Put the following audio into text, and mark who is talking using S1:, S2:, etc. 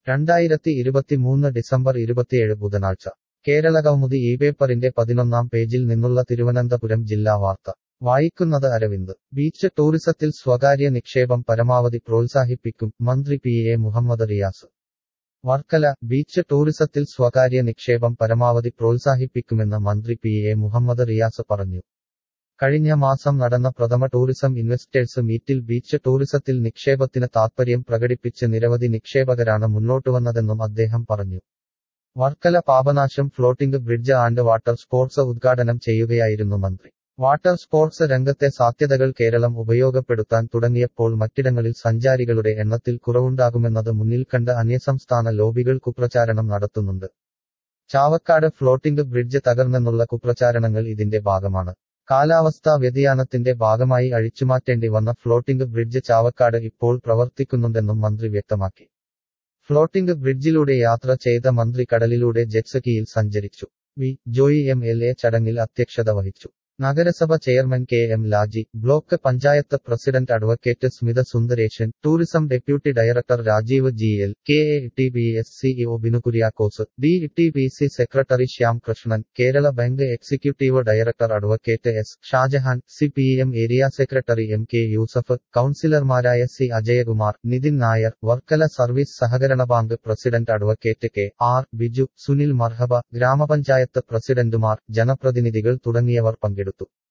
S1: രണ്ടായിരത്തി ഇരുപത്തിമൂന്ന് ഡിസംബർ ഇരുപത്തിയേഴ് ബുധനാഴ്ച കേരളകൗമുദി ഈ പേപ്പറിന്റെ പതിനൊന്നാം പേജിൽ നിന്നുള്ള തിരുവനന്തപുരം ജില്ലാ വാർത്ത വായിക്കുന്നത് അരവിന്ദ് ബീച്ച് ടൂറിസത്തിൽ സ്വകാര്യ നിക്ഷേപം പരമാവധി പ്രോത്സാഹിപ്പിക്കും മന്ത്രി P A Muhammad Riyas Varkala beach ടൂറിസത്തിൽ സ്വകാര്യ നിക്ഷേപം പരമാവധി പ്രോത്സാഹിപ്പിക്കുമെന്ന് മന്ത്രി പി എ മുഹമ്മദ് റിയാസ് പറഞ്ഞു കഴിഞ്ഞ മാസം നടന്ന പ്രഥമ ടൂറിസം ഇൻവെസ്റ്റേഴ്സ് മീറ്റിൽ ബീച്ച് ടൂറിസത്തിൽ നിക്ഷേപത്തിന് താത്പര്യം പ്രകടിപ്പിച്ച് നിരവധി നിക്ഷേപകരാണ് മുന്നോട്ടുവന്നതെന്നും അദ്ദേഹം പറഞ്ഞു Varkala Papanasam floating bridge and water sports ഉദ്ഘാടനം ചെയ്യുകയായിരുന്നു മന്ത്രി വാട്ടർ സ്പോർട്സ് രംഗത്തെ സാധ്യതകൾ കേരളം ഉപയോഗപ്പെടുത്താൻ തുടങ്ങിയപ്പോൾ മറ്റിടങ്ങളിൽ സഞ്ചാരികളുടെ എണ്ണത്തിൽ കുറവുണ്ടാകുമെന്നത് മുന്നിൽ കണ്ട് അന്യസംസ്ഥാന ലോബികൾ കുപ്രചാരണം നടത്തുന്നുണ്ട് ചാവക്കാട് ഫ്ലോട്ടിംഗ് ബ്രിഡ്ജ് തകർന്നെന്നുള്ള കുപ്രചാരണങ്ങൾ ഇതിന്റെ ഭാഗമാണ് കാലാവസ്ഥാ വ്യതിയാനത്തിന്റെ ഭാഗമായി അഴിച്ചുമാറ്റേണ്ടി വന്ന ഫ്ലോട്ടിംഗ് ബ്രിഡ്ജ് ചാവക്കാട് ഇപ്പോൾ പ്രവർത്തിക്കുന്നുണ്ടെന്നും മന്ത്രി വ്യക്തമാക്കി ഫ്ലോട്ടിംഗ് ബ്രിഡ്ജിലൂടെ യാത്ര ചെയ്ത മന്ത്രി കടലിലൂടെ ജെറ്റ്സക്കിയിൽ സഞ്ചരിച്ചു V Joy M L A ചടങ്ങിൽ അധ്യക്ഷത വഹിച്ചു നഗരസഭ chairman K M Laji block panchayat president advocate Smitha Sundareshan tourism deputy director Rajeev G L K A T B S CEO Binu Kuriakose D T B C secretary Shyam Krishnan Kerala bank executive director advocate S Shajahan C P M area secretary M K Yusuf കൌൺസിലർമാരായ C Ajayakumar Nithin Nair Varkala service സഹകരണ bank president advocate K R Biju Sunil Marhaba ഗ്രാമപഞ്ചായത്ത് പ്രസിഡന്റുമാർ ജനപ്രതിനിധികൾ തുടങ്ങിയവർ പങ്കെടുത്തു